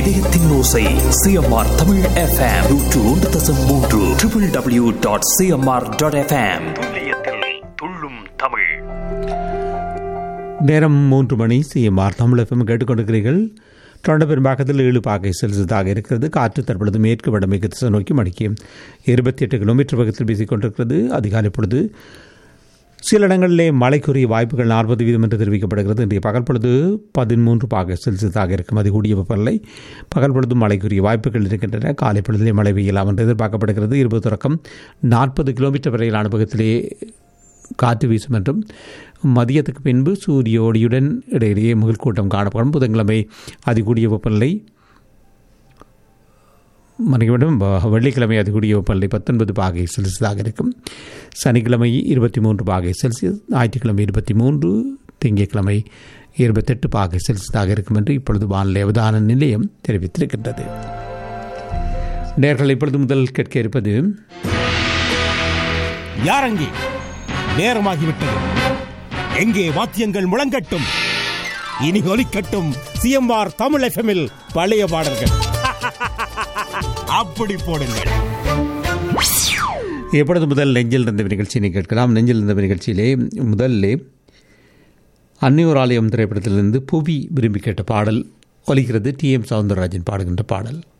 இதயத்தின் ஓசை CMR Tamil FM நூற்று ஒன்று தசம் மூன்று triple W dot CMR dot FM துல்லியத்தில் துள்ளும் தமிழ் நேரம் மூன்று மணி சிஎம்ஆர் தமிழ் எஃப்எம் கேட்டுக்கொண்டிருக்கிறீர்கள் தொடர்ந்து பெரும்பாக்கத்தில் ஏழு பாகை செல்சியஸாக இருக்கிறது காற்று தற்பொழுது மேற்கு வடமேற்கு திசை நோக்கி மணிக்கு இருபத்தி எட்டு கிலோமீட்டர் வேகத்தில் வீசிக் கொண்டிருக்கிறது அதிகாலை பொழுது சில இடங்களிலே மழைக்குரிய வாய்ப்புகள் நாற்பது வீதம் என்று தெரிவிக்கப்படுகிறது இன்றைய பகல் பொழுது பதிமூன்று பாகை செல்சியஸாக இருக்கும் அது கூடிய வெப்பநிலை பகல் பொழுது மழைக்குரிய வாய்ப்புகள் இருக்கின்றன காலை பொழுதிலே மழை பெய்யலாம் என்று எதிர்பார்க்கப்படுகிறது இருபது தொடக்கம் நாற்பது கிலோமீட்டர் வரையிலான வேகத்திலே காற்று வீசும் என்றும் மதியத்துக்கு பின்பு சூரிய ஒளியுடன் இடையிடையே முகில் கூட்டம் காணப்படும் புதன்கிழமை அதிகூடிய வெப்பநிலை மன்னிக்க வேண்டும் வ- வெள்ளிக்கிழமை அதிகூடிய வெப்பநிலை பத்தொன்பது பாகை செல்சியஸாக இருக்கும் சனிக்கிழமை இருபத்தி மூன்று பாகை செல்சியஸ் ஞாயிற்றுக்கிழமை இருபத்தி மூன்று திங்கட்கிழமை இருபத்தெட்டு பாகை செல்சியஸாக இருக்கும் என்று இப்பொழுது வானிலை அவதான நிலையம் தெரிவித்திருக்கின்றது நேர்கள் இப்பொழுது முதல் கேட்க இருப்பது யாரங்கே நேரமாகிவிட்டது எங்கே வாத்தியங்கள் முழங்கட்டும் இனி ஒலிக்கட்டும் சிஎம்ஆர் தமிழ் எஃப்எம்மில் பழைய பாடல்கள் அப்படி போடுங்கள் எப்பொழுது முதல் நெஞ்சில் இருந்த நிகழ்ச்சியினை கேட்கலாம் நெஞ்சில் இருந்த நிகழ்ச்சியிலே முதல்லே அன்னியூர் ஆலயம் திரைப்படத்திலிருந்து புவி விரும்பி கேட்ட பாடல் ஒலிக்கிறது டி எம் சவுந்தரராஜன் பாடுகின்ற பாடல்